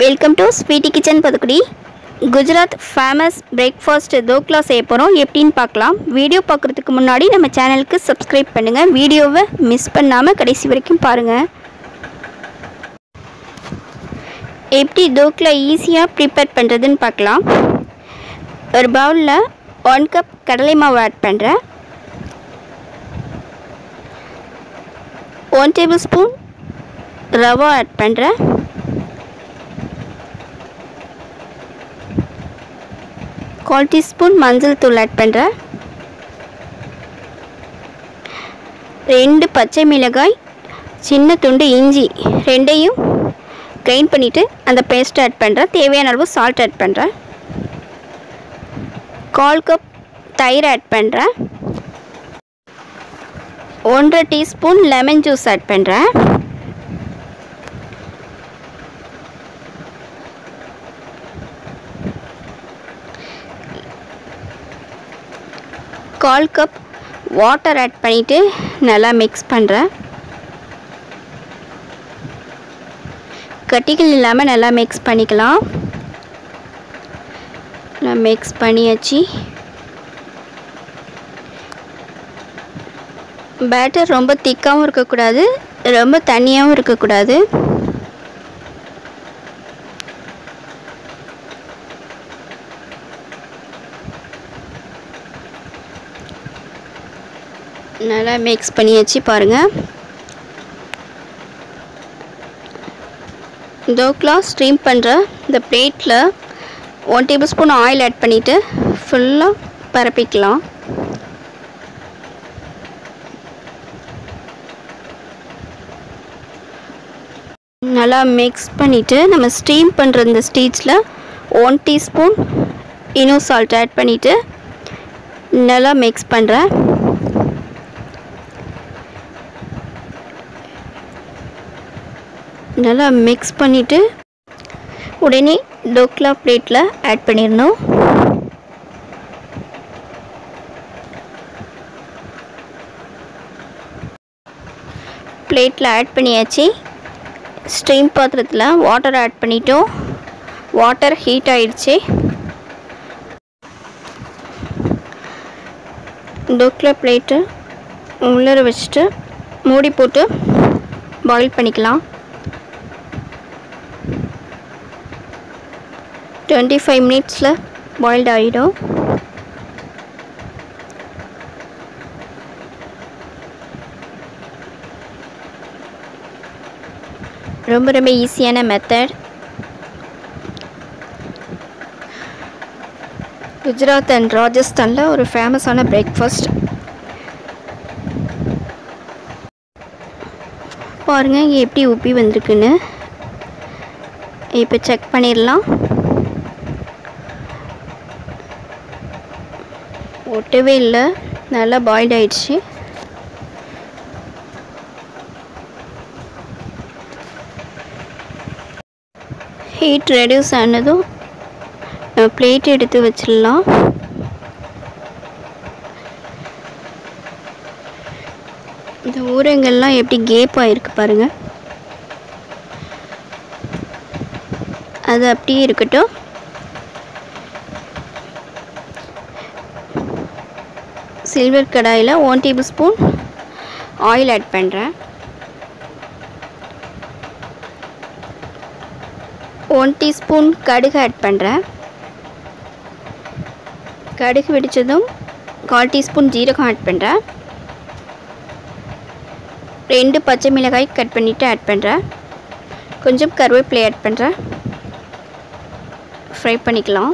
welcome to sweety kitchen பதுக்குடி Gujarat famous breakfast dhokla செய்ய போகிறோம் எப்படின்னு பார்க்கலாம் வீடியோ பார்க்குறதுக்கு முன்னாடி நம்ம சேனலுக்கு சப்ஸ்கிரைப் பண்ணுங்கள் வீடியோவை மிஸ் பண்ணாமல் கடைசி வரைக்கும் பாருங்கள் எப்படி தோக்லா ஈஸியாக ப்ரிப்பேர் பண்ணுறதுன்னு பார்க்கலாம் ஒரு பவுலில் ஒன் கப் கடலை மாவு ஆட் பண்ணுறேன் one tablespoon rava add பண்ணுறேன் கால் டீஸ்பூன் மஞ்சள் தூள் ஆட் பண்ணுறேன் ரெண்டு பச்சை மிளகாய் சின்ன துண்டு இஞ்சி ரெண்டையும் கிரைண்ட் பண்ணிவிட்டு அந்த பேஸ்ட் ஆட் பண்ணுறேன் தேவையான அளவு சால்ட் ஆட் பண்ணுறேன் கால் கப் தயிர் ஆட் பண்ணுறேன் ஒன்றரை டீஸ்பூன் லெமன் ஜூஸ் ஆட் பண்ணுறேன் கால் கப் வாட்டர் ஆட் பண்ணிவிட்டு நல்லா மிக்ஸ் பண்ணுறேன் கட்டிகள் இல்லாமல் நல்லா மிக்ஸ் பண்ணிக்கலாம் நல்லா மிக்ஸ் பண்ணியாச்சு பேட்டர் ரொம்ப திக்காகவும் இருக்கக்கூடாது ரொம்ப தண்ணியாகவும் இருக்கக்கூடாது நல்லா மிக்ஸ் பண்ணியாச்சு பாருங்கள் தோக்லா ஸ்ட்ரீம் பண்ணுற இந்த பிளேட்டில் one tablespoon oil add பண்ணிவிட்டு ஃபுல்லாக பரப்பிக்கலாம் நல்லா மிக்ஸ் பண்ணிவிட்டு நம்ம ஸ்டீம் பண்ணுற இந்த ஸ்டேஜில் one teaspoon Eno salt add பண்ணிவிட்டு நல்லா மிக்ஸ் பண்ணுறேன் நல்லா மிக்ஸ் பண்ணிவிட்டு உடனே டோக்லா பிளேட்டில் ஆட் பண்ணிடணும் பிளேட்டில் ஆட் பண்ணியாச்சு ஸ்டீம் பாத்திரத்தில் வாட்டர் ஆட் பண்ணிட்டோம் வாட்டர் ஹீட் ஆயிடுச்சு டோக்லா பிளேட்டு உள்ளர வச்சுட்டு மூடி போட்டு பாயில் பண்ணிக்கலாம் டுவெண்ட்டி ஃபைவ் மினிட்ஸில் பாயில்ட் ஆகிடும் ரொம்ப ரொம்ப ஈஸியான மெத்தட் குஜராத் அண்ட் ராஜஸ்தானில் ஒரு ஃபேமஸான பிரேக்ஃபாஸ்ட் பாருங்கள் இங்கே எப்படி உப்பி வந்திருக்குன்னு இப்போ செக் பண்ணிடலாம் ஒட்டவே இல்லை நல்லா பாயில்ட் ஆயிடுச்சு ஹீட் ரெடியூஸ் ஆனதும் பிளேட் எடுத்து வச்சிடலாம் இந்த ஊரங்கள்லாம் எப்படி கேப் ஆகிருக்கு பாருங்கள் அது அப்படியே இருக்கட்டும் சில்வர் கடாயில் one tablespoon oil add பண்ணுறேன் ஒன் டீஸ்பூன் கடுகு ஆட் பண்ணுறேன் கடுகு வெடித்ததும் கால் டீஸ்பூன் ஜீரகம் ஆட் பண்ணுறேன் ரெண்டு பச்சை மிளகாய் கட் பண்ணிவிட்டு ஆட் பண்ணுறேன் கொஞ்சம் கருவேப்பிலை ஆட் பண்ணுறேன் ஃப்ரை பண்ணிக்கலாம்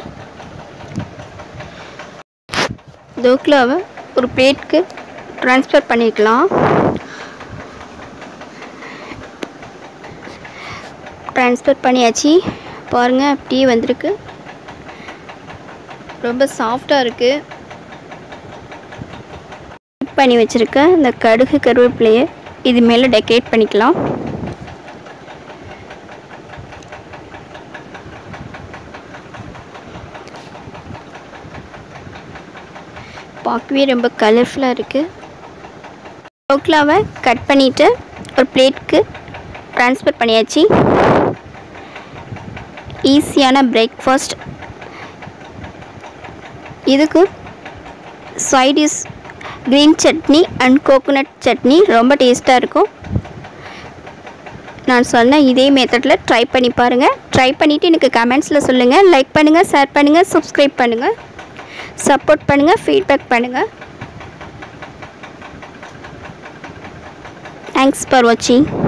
தோக்லாவை ஒரு பிளேட்க்கு ட்ரான்ஸ்ஃபர் பண்ணிக்கலாம் ட்ரான்ஸ்ஃபர் பண்ணியாச்சு பாருங்கள் அப்படியே வந்திருக்கு ரொம்ப சாஃப்டாக இருக்குது பண்ணி வச்சுருக்க இந்த கடுகு கருவேப்பிலையை இது மேலே டெக்கரேட் பண்ணிக்கலாம் பார்க்கவே ரொம்ப கலர்ஃபுல்லாக இருக்குது டோக்லாவை கட் பண்ணிவிட்டு ஒரு பிளேட்க்கு ட்ரான்ஸ்ஃபர் பண்ணியாச்சு ஈஸியான பிரேக்ஃபாஸ்ட் இதுக்கு side dish green chutney and coconut chutney ரொம்ப டேஸ்ட்டாக இருக்கும் நான் சொன்ன இதே மெத்தடில் ட்ரை பண்ணி பாருங்கள் ட்ரை பண்ணிவிட்டு எனக்கு கமெண்ட்ஸில் சொல்லுங்கள் லைக் பண்ணுங்கள் ஷேர் பண்ணுங்கள் சப்ஸ்கிரைப் பண்ணுங்கள் சப்போர்ட் பண்ணுங்கள் ஃபீட்பேக் பண்ணுங்கள் தேங்க்ஸ் ஃபார் வாட்சிங்